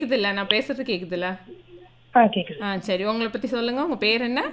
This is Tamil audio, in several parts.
கேக்குதுல்ல நான் பேசுறது கேக்குதுல்ல ஆ கேக்குது ஆ சரி உங்களை பத்தி சொல்லுங்க உங்க பேர் என்ன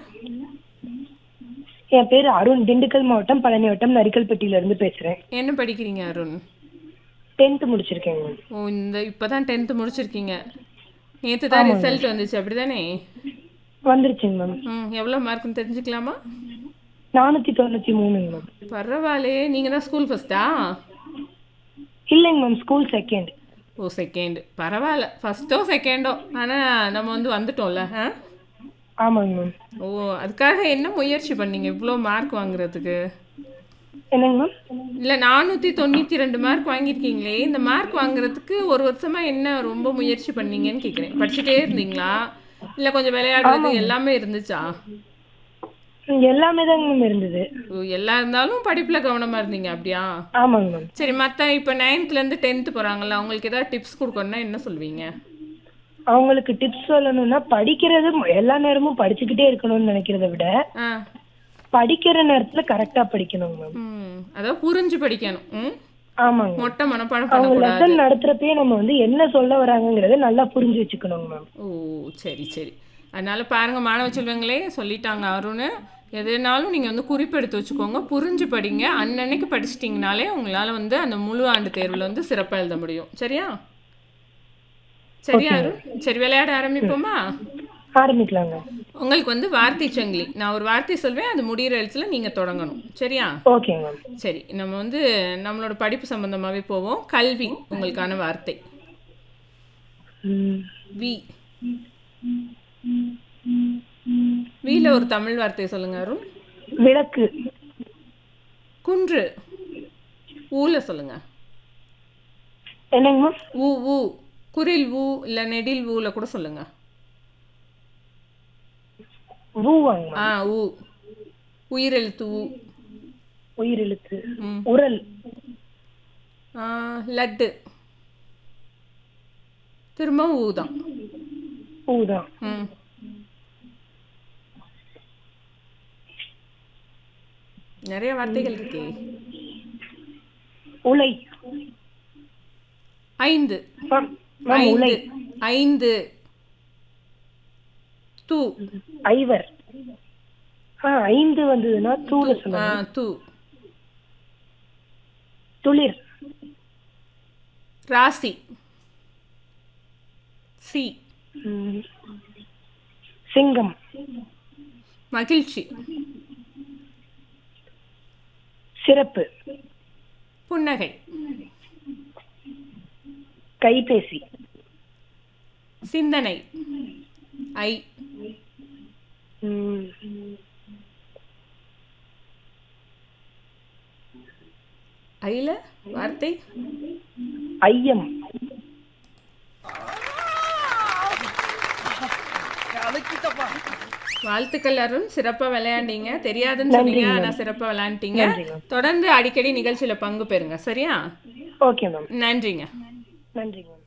என் பேர் அருண் திண்டுக்கல் மாவட்டம் பழனி வட்டம் நரிக்கல்பட்டியில இருந்து பேசுறேன் என்ன படிக்கிறீங்க அருண் டென்த் முடிச்சிருக்கேங்க மேம் ஓ இந்த இப்பதான் டென்த்து முடிச்சிருக்கீங்க நேற்று தான் ரிசல்ட் வந்துச்சு அப்படிதானே வந்துருச்சுங்க மேம் ம் எவ்வளோ மார்க்னு தெரிஞ்சுக்கலாமா நானூத்தி தொண்ணூத்தி மூணுங்க மேம் பரவாயில்லையே நீங்கள் தான் ஸ்கூல் ஃபஸ்ட்டா இல்லைங்க மேம் ஸ்கூல் செகண்ட் ஓ செகண்ட் பரவாயில்ல ஃபஸ்ட்டோ செகண்டோ ஆனால் நம்ம வந்து வந்துட்டோம்ல ஆ ஆமாங்க மேம் ஓ அதுக்காக என்ன முயற்சி பண்ணீங்க இவ்வளோ மார்க் வாங்குறதுக்கு என்னங்க மேம் இல்லை நானூற்றி தொண்ணூற்றி ரெண்டு மார்க் வாங்கியிருக்கீங்களே இந்த மார்க் வாங்குறதுக்கு ஒரு வருஷமாக என்ன ரொம்ப முயற்சி பண்ணீங்கன்னு கேட்குறேன் படிச்சுட்டே இருந்தீங்களா இல்லை கொஞ்சம் விளையாடுறது எல்லாமே இருந்துச்சா ம், எல்லாமே தாங்க மேம் இருந்தது ஓ எல்லாம் இருந்தாலும் படிப்பில் கவனமாக இருந்தீங்க அப்படியா ஆமாங்க மேம் சரி மற்ற இப்போ நைன்த்லேருந்து டென்த்து போகிறாங்கல்ல அவங்களுக்கு ஏதாவது டிப்ஸ் கொடுக்கணும்னா என்ன சொல்வீங்க அவங்களுக்கு டிப்ஸ் சொல்லணும்னா படிக்கிறது எல்லா நேரமும் படிச்சுக்கிட்டே இருக்கணும்னு நினைக்கிறத விட ஆ படிக்கிற நேரத்துல கரெக்டா படிக்கணுங்க மேம் ம் அதாவது புரிஞ்சு படிக்கணும் ம் ஆமாங்க மேம் மொட்டை மனப்பாடம் அவங்க பண்ணக்கூடாது லெசன் நடத்துறப்பயே நம்ம வந்து என்ன சொல்ல வராங்கங்கறத நல்லா புரிஞ்சு வச்சுக்கணுங்க மேம் ஓ சரி சரி அதனால பாருங்க மாணவ செல்வங்களே சொல்லிட்டாங்க அருண் எதுனாலும் நீங்கள் வந்து குறிப்பெடுத்து வச்சுக்கோங்க புரிஞ்சு படிங்க அன்னன்னைக்கு படிச்சிட்டிங்கனாலே உங்களால் வந்து அந்த முழு ஆண்டு தேர்வில் வந்து சிறப்பாக எழுத முடியும் சரியா சரியா அருண் சரி விளையாட ஆரம்பிப்போமா ஆரம்பிக்கலாங்க உங்களுக்கு வந்து வார்த்தை சங்கிலி நான் ஒரு வார்த்தை சொல்வேன் அது முடிகிற எழுத்துல நீங்கள் தொடங்கணும் சரியா ஓகேங்க மேம் சரி நம்ம வந்து நம்மளோட படிப்பு சம்பந்தமாகவே போவோம் கல்வி உங்களுக்கான வார்த்தை ம், வி வீல ஒரு தமிழ் வார்த்தையை சொல்லுங்க அருண் விளக்கு குன்று ஊல சொல்லுங்க என்னங்க மேம் ஊ ஊ குரில் ஊ இல்ல நெடில் ஊல கூட சொல்லுங்க ஊவாங்க மேம் ஆ ஊ உயிரெழுத்து ஊ உயிரெழுத்து ம். உரல் ஆ, லட்டு திரும்ப ஊ தான் ஊதான் ம் நிறைய வார்த்தைகள் இருக்கே உலை ஐந்து மேம் மேம் உலை ஐந்து ஐந்து தூ ஐவர் ஆ ஐந்து வந்ததுன்னா தூள ஆ சொல்லுங்க தூ துளிர் ராசி சி ம், சிங்கம் மகிழ்ச்சி சிறப்பு புன்னகை கைபேசி சிந்தனை ஐ ம், ஐல வார்த்தை ஐயம் வாழ்த்துக்கள் அருண் சிறப்பா விளையாண்டீங்க தெரியாதுன்னு சொன்னீங்க ஆனா சிறப்பா விளையாண்டீங்க நன்றிங்க. தொடர்ந்து அடிக்கடி நிகழ்ச்சியில பங்கு பெறுங்க சரியா ஓகே மேம் நன்றிங்க நன்றிங்க மேம்